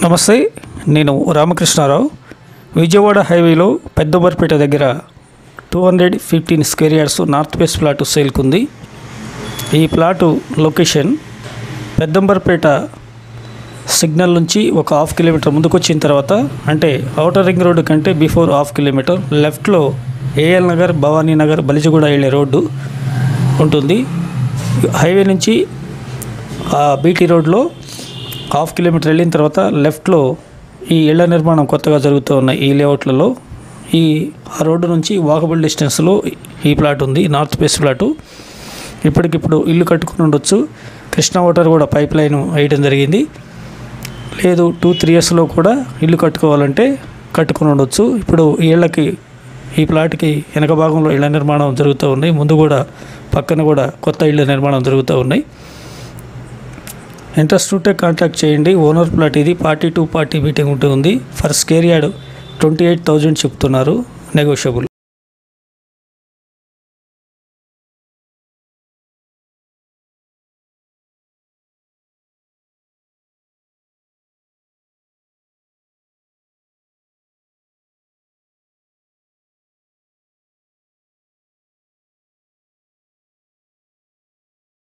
నమస్తే నేను రామకృష్ణారావు విజయవాడ హైవేలో పెద్దబర్పేట దగ్గర two hundred fifteen square yards north west plot సేల్కుంది ఈ ప్లాటు లొకేషన్ పెద్దంబర్పేట సిగ్నల్ నుంచి ఒక హాఫ్ కిలోమీటర్ ముందుకు వచ్చిన తర్వాత అంటే అవుటర్ రింగ్ రోడ్డు కంటే బిఫోర్ హాఫ్ కిలోమీటర్ లెఫ్ట్లో ఏఎల్ నగర్ భవానీ నగర్ బలిజగూడ వెళ్ళే రోడ్డు ఉంటుంది హైవే నుంచి ఆ బీటీ రోడ్లో హాఫ్ కిలోమీటర్ వెళ్ళిన తర్వాత లెఫ్ట్లో ఈ ఇళ్ల నిర్మాణం కొత్తగా జరుగుతూ ఉన్నాయి ఈ లేఅవుట్లలో ఈ ఆ రోడ్డు నుంచి వాకబుల్ డిస్టెన్స్లో ఈ ప్లాట్ ఉంది నార్త్ వెస్ట్ ప్లాటు ఇప్పటికిప్పుడు ఇల్లు కట్టుకుని ఉండొచ్చు కృష్ణా వాటర్ కూడా పైప్ లైన్ వేయడం జరిగింది లేదు టూ త్రీ ఇయర్స్లో కూడా ఇల్లు కట్టుకోవాలంటే కట్టుకుని ఉండొచ్చు ఇప్పుడు ఈ ఇళ్ళకి ఈ ప్లాట్కి వెనక భాగంలో ఇళ్ల నిర్మాణం జరుగుతూ ఉన్నాయి ముందు కూడా పక్కన కూడా కొత్త ఇళ్ళ నిర్మాణం జరుగుతూ ఉన్నాయి ఇంట్రెస్ట్ ఉంటే కాంటాక్ట్ చేయండి ఓనర్ ప్లాట్ ఇది పార్టీ టు పార్టీ మీటింగ్ ఉంటుంది per square yard twenty eight thousand చెప్తున్నారు నెగోషియబుల్